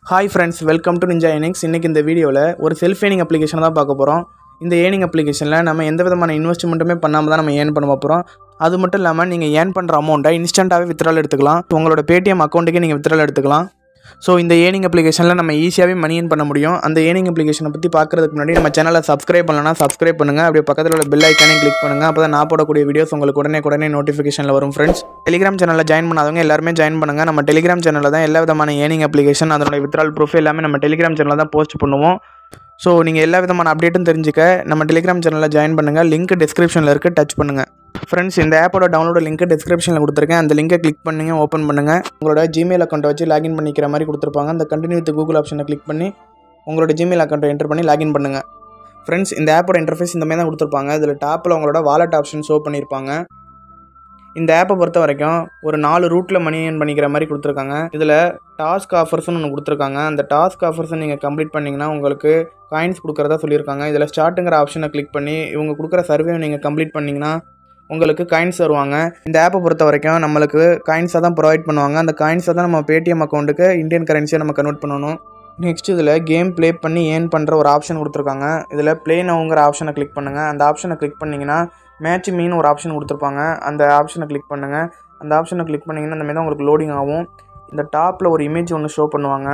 hi friends welcome to ninja earnings இன்றைக்கி இந்த வீடியோவில் ஒரு செல்ஃப் ஏர்னிங் அப்ளிகேஷன் தான் பார்க்க போகிறோம் இந்த ஏர்னிங் அப்ளிகேஷனில் நம்ம எந்த விதமான இன்வெஸ்ட்மெண்ட்டுமே பண்ணாமல் தான் நம்ம ஏர்ன் பண்ண போகிறோம் அது மட்டும் இல்லாமல் நீங்கள் ஏர்ன் பண்ணுற அமௌண்ட்டை இன்ஸ்டண்ட்டாகவே வித்ட்ரால் எடுத்துக்கலாம் உங்களோட பேடிஎம் அக்கௌண்ட்டுக்கே நீங்கள் வித்ட்ரால் எடுத்துக்கலாம் ஸோ இந்த ஏர்னிங் அப்ளிகேஷனில் நம்ம ஈஸியாகவே மணி ஏர்ன் பண்ண முடியும் அந்த ஏர்னிங் அப்ளிகேஷனை பற்றி பார்க்குறதுக்கு முன்னாடி நம்ம சேனலை சப்ஸ்கிரைப் பண்ணலன்னா சப்ஸ்கிரைப் பண்ணுங்கள் அப்படியே பக்கத்தில் உள்ள பெல் ஐக்கானே கிளிக் பண்ணுங்கள் அப்போ தான் நான் போடக்கூடிய வீடியோஸ் உங்களுக்கு உடனே உடனே நோட்டிஃபிகேஷனில் வரும் ஃப்ரெண்ட்ஸ் டெலிகிராம் சேனலில் ஜாயின் பண்ணாதவங்க எல்லாருமே ஜாயின் பண்ணுங்கள் நம்ம டெலிகிராம் சேனலில் தான் எல்லா விதமான ஏர்னிங் அப்ளிகேஷன் அதனுடைய வித்ரால் ப்ரூஃப் எல்லாமே நம்ம டெலிகிராம் சேனலில் தான் போஸ்ட் பண்ணுவோம் ஸோ நீங்கள் எல்லா விதமான அப்டேட்டும் தெரிஞ்சுக்க நம்ம டெலிகிராம் சேனலில் ஜாயின் பண்ணுங்கள் லிங்க் டிஸ்கிரிப்ஷனில் இருக்குது டச் பண்ணுங்கள் ஃப்ரெண்ட்ஸ் இந்த ஆப்போட டவுன்லோட் லிங்க் டிஸ்கிரிப்ஷனில் கொடுத்துருக்கேன் அந்த லிங்கை கிளிக் பண்ணுங்க ஓப்பன் பண்ணுங்கள் உங்களோட ஜிமெயில் அக்கௌண்ட்டை வச்சு லாகின் பண்ணிக்கிற மாதிரி கொடுத்துருப்பாங்க அந்த கண்டினியூ வித் கூகுள் ஆப்ஷனை கிளிக் பண்ணி உங்களோட ஜிமெயில் அக்கௌண்ட்டை என்டர் பண்ணி லாகின் பண்ணுங்கள் ஃப்ரெண்ட்ஸ் இந்த ஆப்போட இன்டர்ஃபேஸ் இந்த மாதிரி தான் கொடுத்துருப்பாங்க இதில் டாப்பில் உங்களோட வாலெட் ஆப்ஷன் ஷோ பண்ணியிருப்பாங்க இந்த ஆப்பை பொறுத்த வரைக்கும் ஒரு நாலு ரூட்டில் மணி ஏர்ன் பண்ணிக்கிற மாதிரி கொடுத்துருக்காங்க இதில் டாஸ்க் ஆஃபர்ஸ்னு ஒன்று கொடுத்துருக்காங்க அந்த டாஸ்க் ஆஃபர்ஸை நீங்கள் கம்ப்ளீட் பண்ணிங்கன்னா உங்களுக்கு காயின்ஸ் கொடுக்குறதா சொல்லியிருக்காங்க இதில் ஸ்டார்ட்டுங்கிற ஆப்ஷனை கிளிக் பண்ணி இவங்க கொடுக்குற சர்வே நீங்கள் கம்ப்ளீட் பண்ணிங்கன்னா உங்களுக்கு காயின்ஸ் தருவாங்க இந்த ஆப்பை பொறுத்த வரைக்கும் நம்மளுக்கு காயின்ஸாக தான் ப்ரொவைட் பண்ணுவாங்க அந்த காயின்ஸை தான் நம்ம பேடிஎம் அக்கௌண்ட்டுக்கு இந்தியன் கரன்சியை நம்ம கன்வெர்ட் பண்ணணும் நெக்ஸ்ட் இதில் கேம் ப்ளே பண்ணி ஏர்ன் பண்ணுற ஒரு ஆப்ஷன் கொடுத்துருக்காங்க இதில் ப்ளே நவுங்கிற ஆப்ஷனை கிளிக் பண்ணுங்கள் அந்த ஆப்ஷனை கிளிக் பண்ணிங்கன்னா மேட்ச் மீன் ஒரு ஆப்ஷன் கொடுத்துருப்பாங்க அந்த ஆப்ஷனை கிளிக் பண்ணுங்கள் அந்த ஆப்ஷனை கிளிக் பண்ணிங்கன்னா அந்த மாதிரி தான் உங்களுக்கு லோடிங் ஆகும் இந்த டாப்பில் ஒரு இமேஜ் ஒன்று ஷோ பண்ணுவாங்க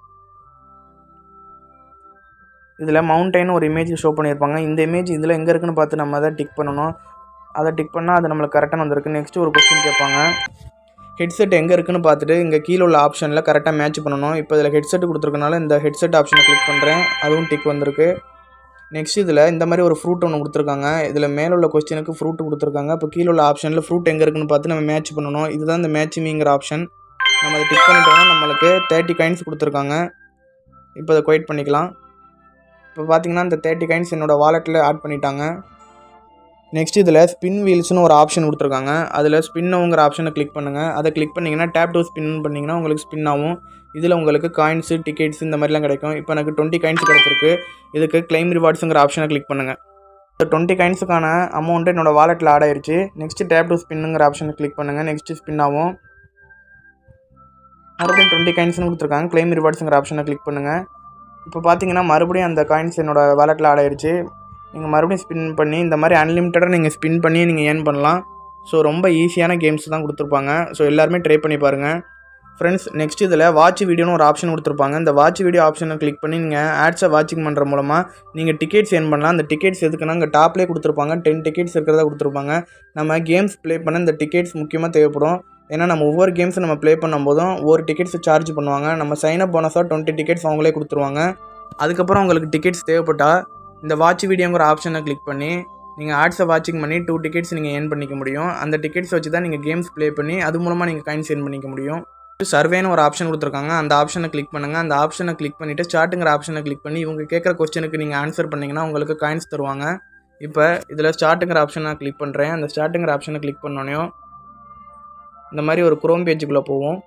இதில் மவுண்டைன் ஒரு இமேஜ் ஷோ பண்ணியிருப்பாங்க இந்த இமேஜ் இதில் எங்கே இருக்குன்னு பார்த்து நம்ம அதை டிக் பண்ணணும் அதை டிக் பண்ணால் அது நம்மளுக்கு கரெக்டாக வந்திருக்கு நெக்ஸ்ட் ஒரு கொஸ்டின் கேட்பாங்க ஹெட்செட் எங்கே இருக்குன்னு பார்த்துட்டு இங்கே கீழே உள்ள ஆப்ஷனில் கரெக்டாக மேட்ச் பண்ணணும் இப்போ இதில் ஹெட்செட் கொடுத்துருக்கனால இந்த ஹெட்செட் ஆப்ஷனை கிளிக் பண்ணுறேன் அதுவும் டிக் வந்திருக்கு நெக்ஸ்ட் இதில் இந்த மாதிரி ஒரு ஃப்ரூட் ஒன்று கொடுத்துருக்காங்க இதில் மேலே உள்ள கொஸ்டினுக்கு ஃப்ரூட் கொடுத்துருக்காங்க இப்போ கீழே உள்ள ஆப்ஷனில் ஃப்ரூட் எங்கே இருக்குன்னு பார்த்து நம்ம மேட்ச் பண்ணணும் இதுதான் இந்த மேட்சிமிங்கிற ஆப்ஷன் நம்ம அதை டிக் பண்ணிட்டோம்னா நம்மளுக்கு தேர்ட்டி காயின்ஸ் கொடுத்துருக்காங்க இப்போ அதை குவைட் பண்ணிக்கலாம் இப்போ பார்த்தீங்கன்னா இந்த தேர்ட்டி காயின்ஸ் என்னோடய வாலெட்டில் ஆட் பண்ணிட்டாங்க நெக்ஸ்ட் இதில் ஸ்பின் வீல்ஸ்னு ஒரு ஆப்ஷன் கொடுத்துருக்காங்க அதில் ஸ்பின்னவுங்கிற ஆப்ஷனை கிளிக் பண்ணுங்கள் அதை கிளிக் பண்ணிங்கன்னா டேப் டு ஸ்பின் பண்ணிங்கன்னா உங்களுக்கு ஸ்பின் ஆகும் இதில் உங்களுக்கு காயின்ஸு டிக்கெட்ஸ் இந்த மாதிரிலாம் கிடைக்கும் இப்போ எனக்கு டுவெண்ட்டி காயின்ஸ் கிடச்சிருக்கு இதுக்கு கிளைம் ரிவார்ட்ஸுங்கிற ஆப்ஷனை கிளிக் பண்ணுங்கள் இந்த டுவெண்ட்டி காயின்ஸுக்கான அமௌண்ட்டு என்னோடய வாலெட்டில் ஆட் ஆயிடுச்சு நெக்ஸ்ட் டேப் டு ஸ்பின்னுங்கிற ஆப்ஷனை கிளிக் பண்ணுங்கள் நெக்ஸ்ட் ஸ்பின் ஆகும் மறுபடியும் டுவெண்ட்டி காயின்ஸ்னு கொடுத்துருக்காங்க கிளைம் ரிவார்ட்ஸுங்கிற ஆப்ஷனை கிளிக் பண்ணுங்கள் இப்போ பார்த்தீங்கன்னா மறுபடியும் அந்த காயின்ஸ் என்னோடய வாலெட்டில் ஆட் ஆயிடுச்சு நீங்கள் மறுபடியும் ஸ்பின் பண்ணி இந்த மாதிரி அன்லிமிட்டடாக நீங்கள் ஸ்பின் பண்ணி நீங்கள் ஏர்ன் பண்ணலாம் ஸோ ரொம்ப ஈஸியான கேம்ஸ் தான் கொடுத்துருப்பாங்க ஸோ எல்லாருமே ட்ரை பண்ணி பாருங்கள் ஃப்ரெண்ட்ஸ் நெக்ஸ்ட் இதில் வாட்ச் வீடியோன்னு ஒரு ஆப்ஷன் கொடுத்துருப்பாங்க இந்த வாட்ச் வீடியோ ஆப்ஷனை கிளிக் பண்ணி நீங்கள் ஆட்ஸை வாட்சிங் பண்ணுற மூலமாக நீங்கள் டிக்கெட்ஸ் ஏர்ன் பண்ணலாம் அந்த டிக்கெட்ஸ் எதுக்குன்னா இங்கே டாப்லேயே கொடுத்துருப்பாங்க டென் டிக்கெட்ஸ் இருக்கிறதா கொடுத்துருப்பாங்க நம்ம கேம்ஸ் ப்ளே பண்ண இந்த டிக்கெட்ஸ் முக்கியமாக தேவைப்படும் ஏன்னா நம்ம ஒவ்வொரு கேம்ஸும் நம்ம ப்ளே பண்ணும்போதும் ஒவ்வொரு டிக்கெட்ஸ் சார்ஜ் பண்ணுவாங்க நம்ம சைன் அப் போனஸாக டுவெண்ட்டி டிக்கெட்ஸ் அவங்களே கொடுத்துருவாங்க அதுக்கப்புறம் உங்களுக்கு டிக்கெட்ஸ் தேவைப்பட்டால் இந்த வாட்ச் வீடியோங்கிற ஆப்ஷனை கிளிக் பண்ணி நீங்கள் ஆட்ஸை வாட்சிங் பண்ணி டூ டிக்கெட்ஸ் நீங்கள் ஏர்ன் பண்ணிக்க முடியும் அந்த டிக்கெட்ஸ் வச்சு தான் நீங்கள் கேம்ஸ் ப்ளே பண்ணி அது மூலமாக நீங்கள் காயின்ஸ் ஏர்ன் பண்ணிக்க முடியும் சர்வேன்னு ஒரு ஆப்ஷன் கொடுத்துருக்காங்க அந்த ஆப்ஷனை கிளிக் பண்ணுங்கள் அந்த ஆப்ஷனை கிளிக் பண்ணிவிட்டு ஸ்டார்ட்டுங்கிற ஆப்ஷனை கிளிக் பண்ணி இவங்க கேட்குற கொஸ்டினுக்கு நீங்கள் ஆன்சர் பண்ணிங்கன்னா உங்களுக்கு காயின்ஸ் தருவாங்க இப்போ இதில் ஸ்டார்ட்டுங்கிற ஆப்ஷனை கிளிக் பண்ணுறேன் அந்த ஸ்டார்ட்டுங்கிற ஆப்ஷனை கிளிக் பண்ணோன்னே இந்த மாதிரி ஒரு குரோம் பேஜுக்குள்ளே போவோம்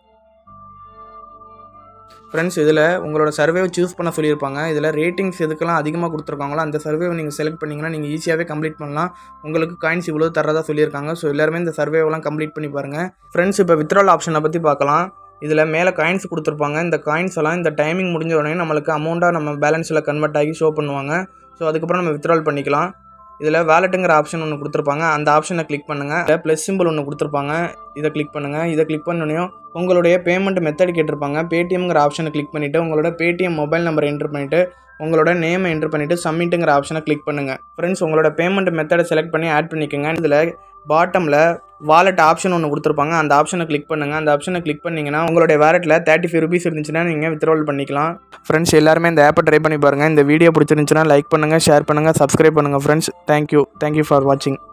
ஃப்ரெண்ட்ஸ் இதில் உங்களோட சர்வேவை சூஸ் பண்ண சொல்லியிருப்பாங்க இதில் ரேட்டிங்ஸ் எதுக்கெல்லாம் அதிகமாக கொடுத்துருக்காங்களோ அந்த சர்வேவை நீங்கள் செலக்ட் பண்ணிங்கன்னா நீங்கள் ஈஸியாகவே கம்ப்ளீட் பண்ணலாம் உங்களுக்கு காயின்ஸ் இவ்வளோ தரதா சொல்லியிருக்காங்க ஸோ எல்லாருமே இந்த சர்வேவெல்லாம் கம்ப்ளீட் பண்ணி பாருங்கள் ஃப்ரெண்ட்ஸ் இப்போ வித்ட்ரால் ஆப்ஷனை பற்றி பார்க்கலாம் இதில் மேலே காயின்ஸ் கொடுத்துருப்பாங்க இந்த காயின்ஸ் எல்லாம் இந்த டைமிங் முடிஞ்ச உடனே நம்மளுக்கு அமௌண்ட்டாக நம்ம பேலன்ஸில் கன்வெர்ட் ஆகி ஷோ பண்ணுவாங்க ஸோ அதுக்கப்புறம் நம்ம வித்ட்ரால் பண்ணிக்கலாம் இதில் வேலட்டுங்கிற ஆப்ஷன் ஒன்று கொடுத்துருப்பாங்க அந்த ஆப்ஷனை கிளிக் பண்ணுங்கள் இதில் ப்ளஸ் சிம்பிள் ஒன்று கொடுத்துருப்பாங்க இதை கிளிக் பண்ணுங்கள் இதை கிளிக் பண்ணோடனே உங்களுடைய பேமெண்ட் மெத்தட் கேட்டிருப்பாங்க பேடிஎம்ங்கிற ஆப்ஷனை கிளிக் பண்ணிவிட்டு உங்களோட பேடிஎம் மொபைல் நம்பர் என்ட்ரு பண்ணிவிட்டு உங்களோட நேமை என்ட்ரு பண்ணிவிட்டு சப்மிட்டுங்கிற ஆப்ஷனை கிளிக் பண்ணுங்கள் ஃப்ரெண்ட்ஸ் உங்களோட பேமெண்ட் மெத்தடை செலக்ட் பண்ணி ஆட் பண்ணிக்கோங்க இதில் பாட்டமில் வாலெட் ஆப்ஷன் ஒன்று கொடுத்துருப்பாங்க அந்த ஆப்ஷனை கிளிக் பண்ணுங்கள் அந்த ஆப்ஷனை கிளிக் பண்ணிங்கன்னா உங்களுடைய வேலெட்டில் தேர்ட்டி ஃபைவ் ருபீஸ் இருந்துச்சுன்னா நீங்கள் வித்ட்ரால் பண்ணிக்கலாம் ஃப்ரெண்ட்ஸ் எல்லாருமே இந்த ஆப்பை ட்ரை பண்ணி பாருங்கள் இந்த வீடியோ பிடிச்சிருந்துச்சுன்னா லைக் பண்ணுங்கள் ஷேர் பண்ணுங்கள் சப்ஸ்கிரைப் பண்ணுங்கள் ஃப்ரெண்ட்ஸ் தேங்க்யூ தேங்க்யூ ஃபார் வாட்சிங்